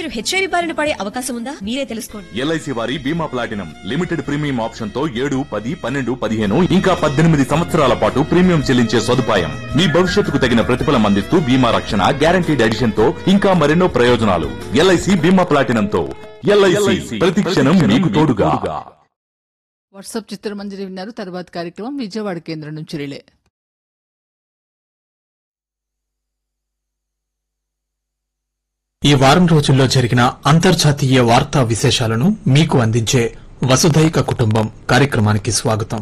మీరు హెచ్ఐవి బారిన పడే అవకాశం ఉందా మీరే తెలుసుకోండి ఎల్ఐసి వారి బీమా ప్లాటినం లిమిటెడ్ ప్రీమియం ఆప్షన్ తో ఏడు పది పన్నెండు పదిహేను ఇంకా పద్దెనిమిది సంవత్సరాల పాటు ప్రీమియం చెల్లించే సదుపాయం మీ భవిష్యత్తుకు తగిన ప్రతిఫలం అందిస్తూ బీమా రక్షణ గ్యారంటీడ్ ఎడిషన్ తో ఇంకా మరెన్నో ప్రయోజనాలు ఎల్ఐసి బీమా ప్లాటినం తో ఎల్ఐసి ప్రతి క్షణం మీకు తోడుగా వాట్సాప్ చిత్రమంజరి విన్నారు తర్వాత కార్యక్రమం విజయవాడ కేంద్రం నుంచి రిలే ఈ వారం రోజుల్లో జరిగిన అంతర్జాతీయ వార్తా విశేషాలను మీకు అందించే వసుధైక కుటుంబం కార్యక్రమానికి స్వాగతం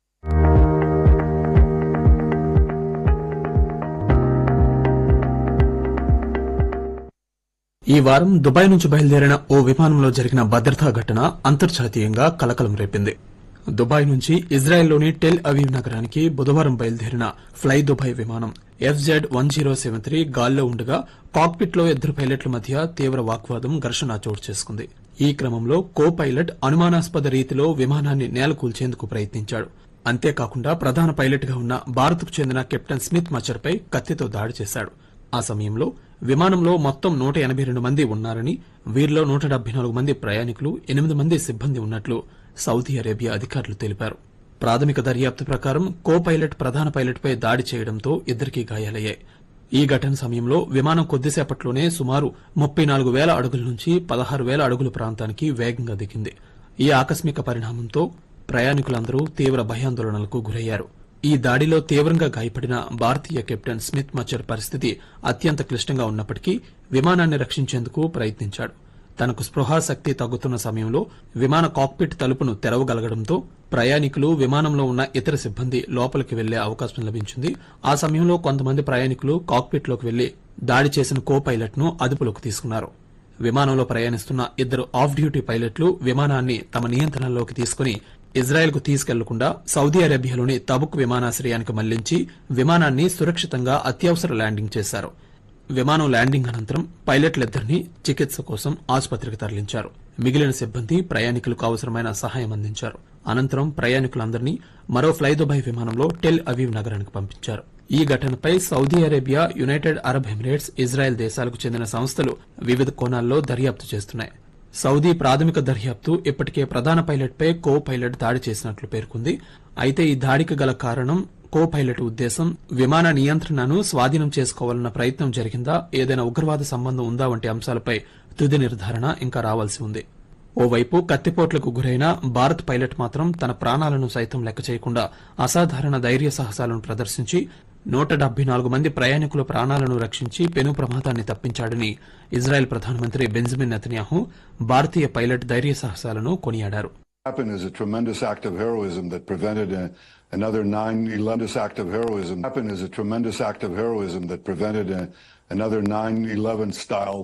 ఈ వారం దుబాయ్ నుంచి బయలుదేరిన ఓ విమానంలో జరిగిన భద్రతా ఘటన అంతర్జాతీయంగా కలకలం రేపింది దుబాయ్ నుంచి ఇజ్రాయెల్లోని టెల్ అవీవ్ నగరానికి బుధవారం బయలుదేరిన ఫ్లై దుబాయ్ విమానం FZ one zero seven three గాల్లో ఉండగా కాక్పిట్ లో ఇద్దరు పైలట్ల మధ్య తీవ్ర వాగ్వాదం ఘర్షణ చోటు చేసుకుంది ఈ క్రమంలో కో పైలట్ అనుమానాస్పద రీతిలో విమానాన్ని నేలకూల్చేందుకు ప్రయత్నించాడు అంతేకాకుండా ప్రధాన పైలట్ గా ఉన్న భారత్కు చెందిన కెప్టెన్ స్మిత్ మచర్పై కత్తితో దాడి చేశాడు ఆ సమయంలో విమానంలో మొత్తం నూట ఎనభై రెండు మంది ఉన్నారని వీరిలో నూట డెబ్బై నాలుగు మంది ప్రయాణికులు ఎనిమిది మంది సిబ్బంది ఉన్నట్లు సౌదీ అరేబియా అధికారులు తెలిపారు ప్రాథమిక దర్యాప్తు ప్రకారం కో పైలట్ ప్రధాన పైలట్పై దాడి చేయడంతో ఇద్దరికీ గాయాలయ్యాయి ఈ ఘటన సమయంలో విమానం కొద్దిసేపట్లోనే సుమారు ముప్పై నాలుగు వేల అడుగుల నుంచి పదహారు వేల అడుగుల ప్రాంతానికి వేగంగా దిగింది ఈ ఆకస్మిక పరిణామంతో ప్రయాణికులందరూ తీవ్ర భయాందోళనలకు గురయ్యారు ఈ దాడిలో తీవ్రంగా గాయపడిన భారతీయ కెప్టెన్ స్మిత్ మచర్ పరిస్థితి అత్యంత క్లిష్టంగా ఉన్నప్పటికీ విమానాన్ని రక్షించేందుకు ప్రయత్నించాడు తనకు స్పృహాశక్తి తగ్గుతున్న సమయంలో విమాన కాక్పిట్ తలుపును తెరవగలగడంతో ప్రయాణికులు విమానంలో ఉన్న ఇతర సిబ్బంది లోపలికి వెళ్లే అవకాశం లభించింది ఆ సమయంలో కొంతమంది ప్రయాణికులు కాక్పిట్ లోకి వెళ్లి దాడి చేసిన కో పైలట్ ను అదుపులోకి తీసుకున్నారు విమానంలో ప్రయాణిస్తున్న ఇద్దరు ఆఫ్ డ్యూటీ పైలట్లు విమానాన్ని తమ నియంత్రణలోకి తీసుకుని ఇజ్రాయెల్ కు తీసుకెళ్లకుండా సౌదీ అరేబియాలోని తబుక్ విమానాశ్రయానికి మళ్లించి విమానాన్ని సురక్షితంగా అత్యవసర ల్యాండింగ్ చేశారు విమానం ల్యాండింగ్ అనంతరం పైలట్లిద్దరినీ చికిత్స కోసం ఆసుపత్రికి తరలించారు మిగిలిన సిబ్బంది ప్రయాణికులకు అవసరమైన సహాయం అందించారు అనంతరం ప్రయాణికులందరినీ మరో ఫ్లై దుబాయ్ విమానంలో టెల్ అవీవ్ నగరానికి పంపించారు ఈ ఘటనపై Saudi Arabia United Arab Emirates Israel దేశాలకు చెందిన సంస్థలు వివిధ కోణాల్లో దర్యాప్తు చేస్తున్నాయి సౌదీ ప్రాథమిక దర్యాప్తు ఇప్పటికే ప్రధాన పైలట్పై కో పైలట్ దాడి చేసినట్లు పేర్కొంది అయితే ఈ దాడికి గల కారణం కో పైలట్ ఉద్దేశం విమాన నియంత్రణను స్వాధీనం చేసుకోవాలన్న ప్రయత్నం జరిగిందా ఏదైనా ఉగ్రవాద సంబంధం ఉందా వంటి అంశాలపై తుది నిర్ధారణ ఇంకా రావాల్సి ఉంది ఓవైపు కత్తిపోట్లకు గురైన భారత్ పైలట్ మాత్రం తన ప్రాణాలను సైతం లెక్క చేయకుండా అసాధారణ ధైర్య సాహసాలను ప్రదర్శించి నూట డెబ్బై నాలుగు మంది ప్రయాణికుల ప్రాణాలను రక్షించి పెను ప్రమాదాన్ని తప్పించాడని ఇజ్రాయెల్ ప్రధానమంత్రి బెంజమిన్ నెతన్యాహు భారతీయ పైలట్ ధైర్య సాహసాలను కొనియాడారు happened is a tremendous act of heroism that prevented a, another 9-11 act of heroism. Happened is a tremendous act of heroism that prevented a, another 9-11 style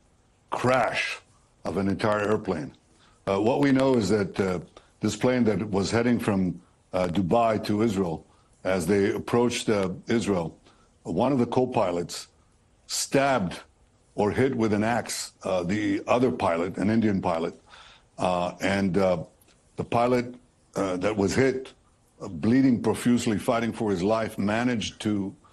crash of an entire airplane. Uh, what we know is that uh, this plane that was heading from uh, Dubai to Israel, as they approached uh, Israel, one of the co-pilots stabbed or hit with an axe uh, the other pilot, an Indian pilot, uh, and uh, the pilot uh, that was hit, uh, bleeding profusely, fighting for his life, managed to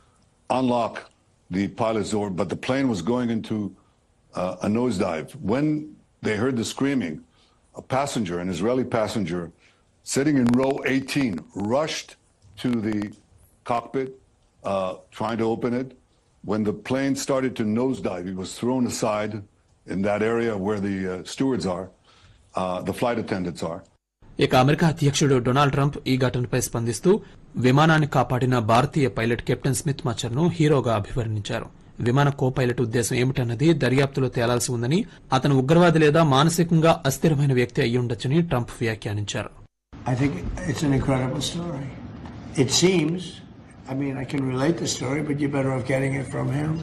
unlock the pilot's door, but the plane was going into uh, a nosedive. When they heard the screaming, a passenger, an Israeli passenger, sitting in row 18, rushed to the cockpit, uh, trying to open it. When the plane started to nosedive, he was thrown aside in that area where the uh, stewards are, uh, the flight attendants are. ఇక America అధ్యక్షుడు Donald Trump ఈ ఘటనపై స్పందిస్తూ విమానాన్ని కాపాడిన భారతీయ pilot captain Smith Machar ను హీరోగా అభివర్ణించారు విమాన కో పైలట్ ఉద్దేశం ఏమిటన్నది దర్యాప్తులో తేలాల్సి ఉందని అతను ఉగ్రవాది లేదా మానసికంగా అస్థిరమైన వ్యక్తి అయ్యుండొచ్చని ట్రంప్ వ్యాఖ్యానించారు I think it's an incredible story. It seems, I mean, I can relate the story, but you're better off getting it from him.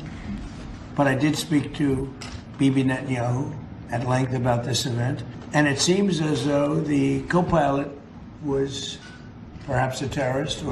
But I did speak to Bibi Netanyahu at length about this event, and it seems as though the co pilot was perhaps a terrorist or